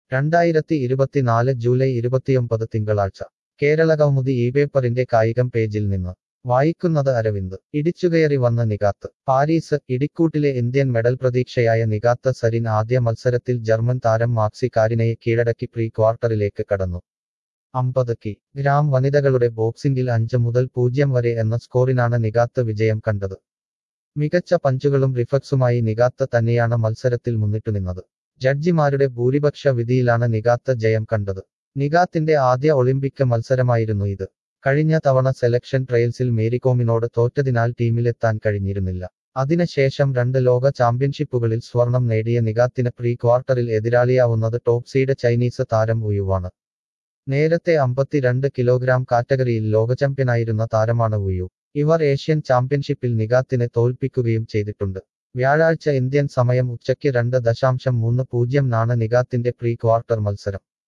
രണ്ടായിരത്തി ഇരുപത്തിനാല് ജൂലൈ ഇരുപത്തിയൊമ്പത് തിങ്കളാഴ്ച കേരള കൗമുദി ഈ പേപ്പറിന്റെ കായികം പേജിൽ നിന്ന് വായിക്കുന്നത് അരവിന്ദ് ഇടിച്ചുകയറി വന്ന നികാത്ത് പാരീസ് ഇടിക്കൂട്ടിലെ ഇന്ത്യൻ മെഡൽ പ്രതീക്ഷയായ നികാത്ത് സരിൻ ആദ്യ മത്സരത്തിൽ ജർമ്മൻ താരം മാക്സി കാരിനയെ കീഴടക്കി പ്രീ ക്വാർട്ടറിലേക്ക് കടന്നു അമ്പത് കി ഗ്രാം വനിതകളുടെ ബോക്സിംഗിൽ അഞ്ച് മുതൽ പൂജ്യം വരെ എന്ന സ്കോറിനാണ് നികാത്ത് വിജയം കണ്ടത് മികച്ച പഞ്ചുകളും റിഫക്സുമായി നികാത്ത് തന്നെയാണ് മത്സരത്തിൽ മുന്നിട്ടുനിന്നത് ജഡ്ജിമാരുടെ ഭൂരിപക്ഷ വിധിയിലാണ് നികാത്ത് ജയം കണ്ടത് നികാത്തിന്റെ ആദ്യ ഒളിമ്പിക് മത്സരമായിരുന്നു ഇത് കഴിഞ്ഞ തവണ സെലക്ഷൻ ട്രയൽസിൽ മേരികോമിനോട് തോറ്റതിനാൽ ടീമിലെത്താൻ കഴിഞ്ഞിരുന്നില്ല അതിനുശേഷം രണ്ട് ലോക ചാമ്പ്യൻഷിപ്പുകളിൽ സ്വർണം നേടിയ നികാത്തിന് പ്രീ ക്വാർട്ടറിൽ എതിരാളിയാവുന്നത് ടോപ്പ് സീഡ് ചൈനീസ് താരം ഉയുവാണ് നേരത്തെ അമ്പത്തിരണ്ട് കിലോഗ്രാം കാറ്റഗറിയിൽ ലോക ചാമ്പ്യനായിരുന്ന താരമാണ് ഉയു ഇവർ ഏഷ്യൻ ചാമ്പ്യൻഷിപ്പിൽ നികാത്തിനെ തോൽപ്പിക്കുകയും ചെയ്തിട്ടുണ്ട് വ്യാഴാഴ്ച ഇന്ത്യൻ സമയം ഉച്ചയ്ക്ക് രണ്ട് ദശാംശം മൂന്ന് പൂജ്യം നാണ് നികാത്തിന്റെ പ്രീ ക്വാർട്ടർ മത്സരം